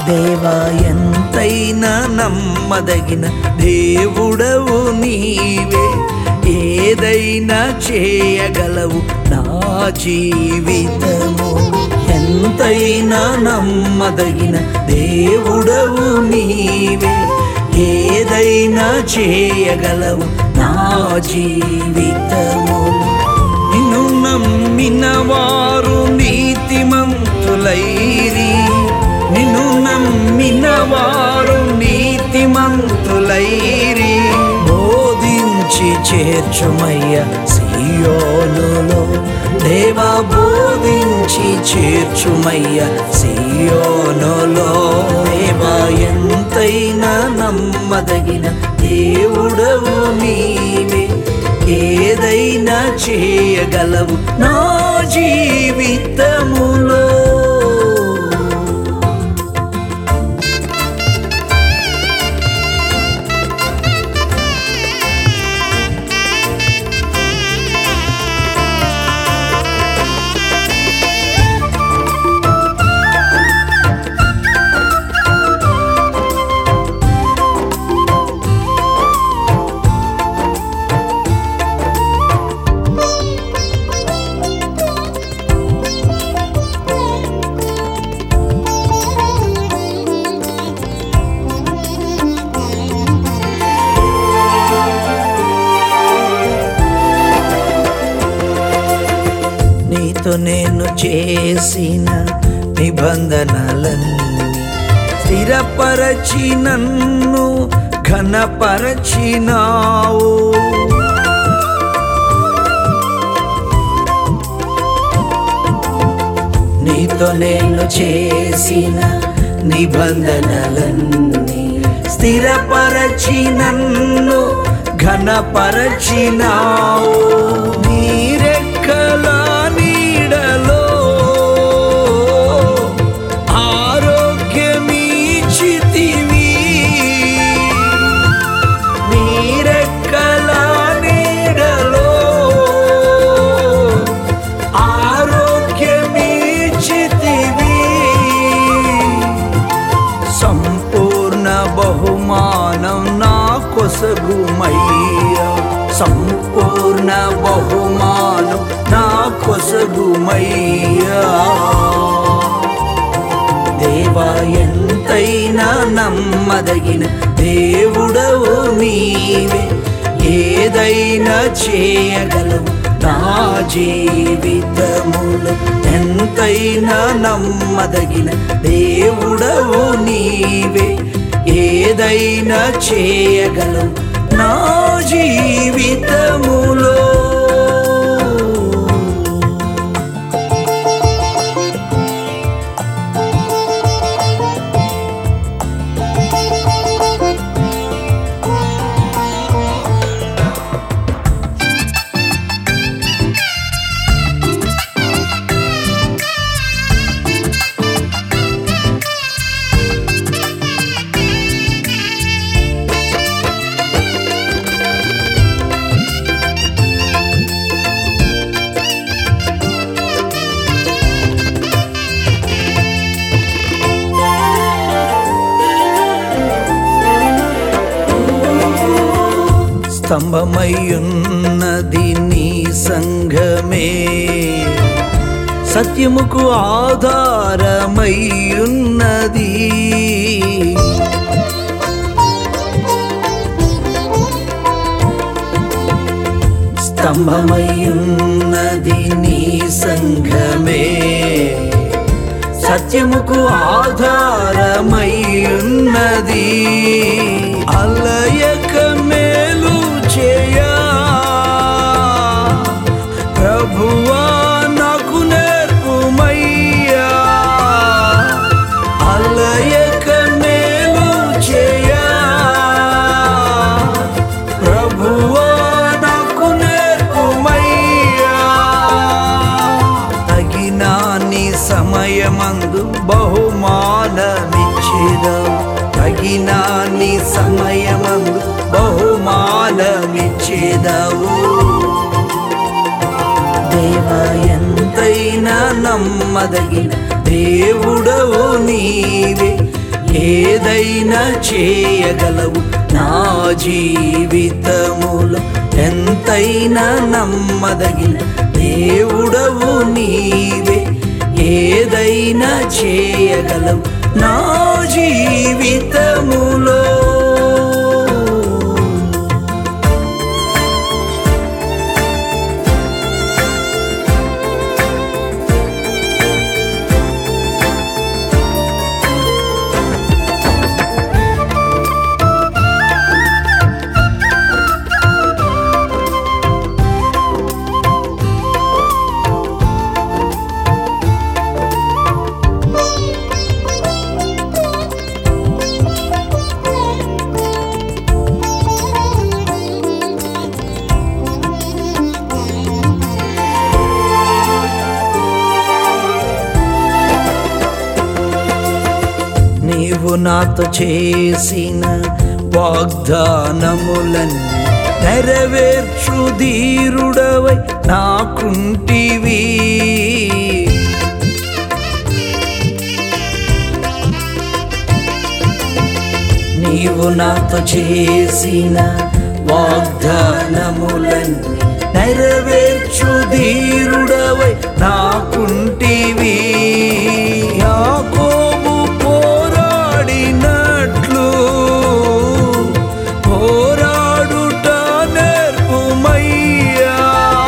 దేవా ఎంతైనా నమ్మదగిన దేవుడవు నీవే ఏదైనా చేయగలవు నా జీవితము ఎంతైనా నమ్మదగిన దేవుడవు నీవే ఏదైనా చేయగలవు నా జీవితము నిన్ను నమ్మిన వారు నీతిమంతులైరి నిన్ను నమ్మిన వారు నీతిమంతులైరి బోధించి చేర్చుమయ్య సియోనులో దేవా బోధించి చేర్చుమయ్య సియోనులో దేవా ఎంతైనా నమ్మదగిన దేవుడవు నీవే ఏదైనా చేయగలవు నా జీవితములో నీతో నేను చేసిన నిబంధనలన్నీ స్థిరపరచి నన్ను ఘనపరచినావు నీతో నేను చేసిన నిబంధనలన్నీ స్థిరపరచి నన్ను ఘనపరచినావు నీరెక్కల నీడలో ఆరోగ్యమీచితివి నీరెక్కల నీడలో ఆరోగ్యమీచితివి సంపూర్ణ బహుమానం నా కొసగుమయ్యా సంపూర్ణ బహుమానం నా కొసగుమయ్యా దేవా ఎంతైనా నమ్మదగిన దేవుడవు నీవే ఏదైనా చేయగలవు నా జీవితములు ఎంతైనా నమ్మదగిన దేవుడవు నీవే ఏదైనా చేయగలవు నా జీవితములో స్తంభమయ్యున్నది నీ సంఘమే సత్యముకు ఆధారమయ్యున్నది స్తంభమయ్యున్నది నీ సంఘమే సత్యముకు ఆధారమయ్యున్నది అలయక మేలు చేయా ప్రభువా నాకు నేర్పుమయ్యా అలయక మేలు చేయా ప్రభువా నాకు నేర్పుమయ్యా తగిన నీ సమయమందు బహుమానమిచ్చిదవు తగిన నీ సమయమందు బహుమానమిచ్చిదవు దేవా ఎంతైనా నమ్మదగిన దేవుడవు నీవే ఏదైనా చేయగలవు నా జీవితములో ఎంతైనా నమ్మదగిన దేవుడవు నీవే ఏదైనా చేయగలవు నా జీవితములో నీవు నాతో చేసిన వాగ్దానములన్నీ నెరవేర్చు ధీరుడవై నాకుంటివి నీవు నాతో చేసిన వాగ్దానములన్నీ నెరవేర్చు ధీరుడవై నాకుంటివి యాకోబు పోరాడినట్లు పోరాడుట నేర్పుమయ్యా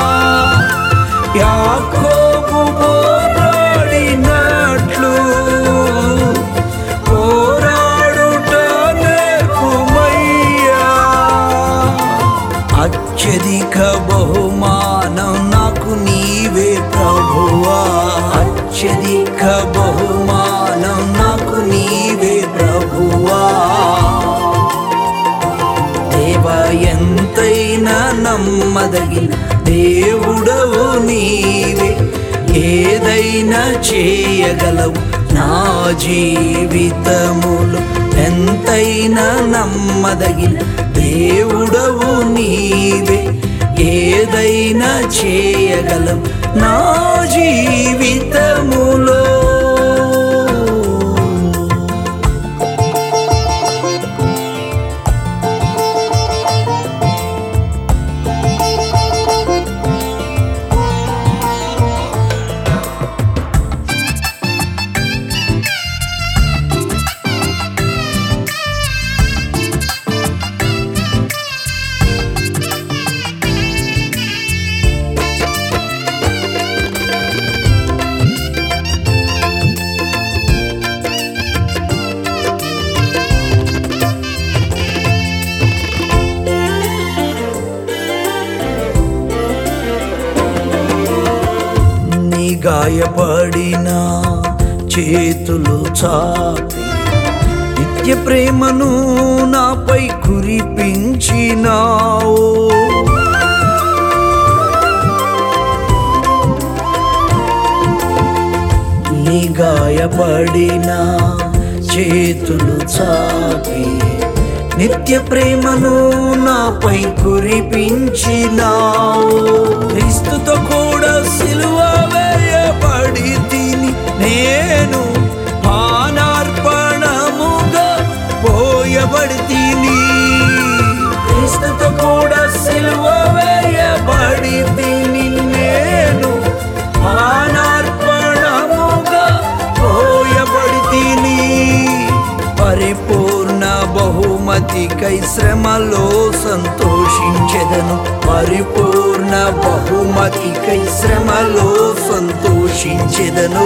యాకోబు పోరాడినట్లు పోరాడుట నేర్పుమయ్యా అత్యధిక బహుమానం నాకు నీవే ప్రభువా అత్యధిక బహుమానం నాకు నీవే ప్రభువా దేవా ఎంతైనా నమ్మదగిన దేవుడవు నీవే ఏదైనా చేయగలవు నా జీవితములో ఎంతైనా నమ్మదగిన దేవుడవు నీవే ఏదైనా చేయగలవు నా జీవితములో నీ గాయపడిన చేతులు చాపి నిత్య ప్రేమను నాపై కురిపించినావు నీ గాయపడిన చేతులు చాపి నిత్య ప్రేమను నాపై కురిపించినావు క్రీస్తుతో కూడా సిలువ వేయబడి తిని నేను పానార్పణముగా పోయబడి తిని క్రీస్తుతో కూడా సిలువ వేయబడి తిని నేను పానార్పణముగా పోయబడి తిని పరిపూర్ణ బహుమతికై శ్రమలో సంతోషించెదను పరిపూర్ణ బహుమతికై శ్రమలో సంతోషించెదను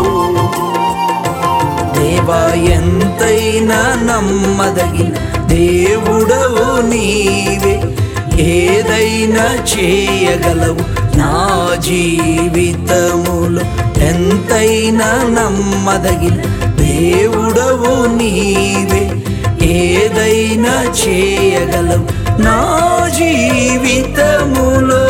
దేవా ఎంతైనా నమ్మదగిన దేవుడవు నీవే ఏదైనా చేయగలవు నా జీవితములో ఎంతైనా నమ్మదగిన దేవుడవు నీవే ఏదైనా చేయగలవు నా జీవితములో